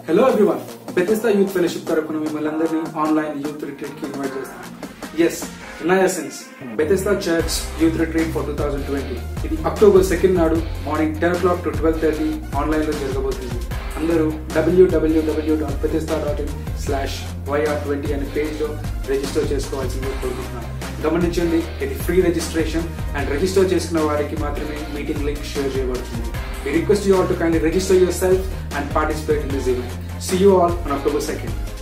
Hello everyone Bethesda youth fellowship తరపున మిమ్మల్ని అందరినీ ఆన్లైన్ యూత్ రిట్రీట్ కి ఇన్వైట్ చేస్తాను ఎస్ ఎస్ఎన్స్ Bethesda church youth retreat for two thousand twenty ఇది అక్టోబర్ సెకండ్ నాడు morning ten o'clock to twelve thirty online లో జరగబోతుంది అందరూ డబ్ల్యూడబ్ల్యూడబ్ల్యూ dot Bethesda dot in slash YR twenty అనే పేజ్ లో రిజిస్టర్ చేసుకోవాల్సింది కోరుకుంటున్నాను గమనించండి ఇది ఫ్రీ రిజిస్ట్రేషన్ అండ్ రిజిస్టర్ చేసుకున్న వారికి మాత్రమే మీటింగ్ లింక్ షేర్ చేయబడుతుంది We request you all to kindly register yourself and participate in this event. See you all on October 2nd.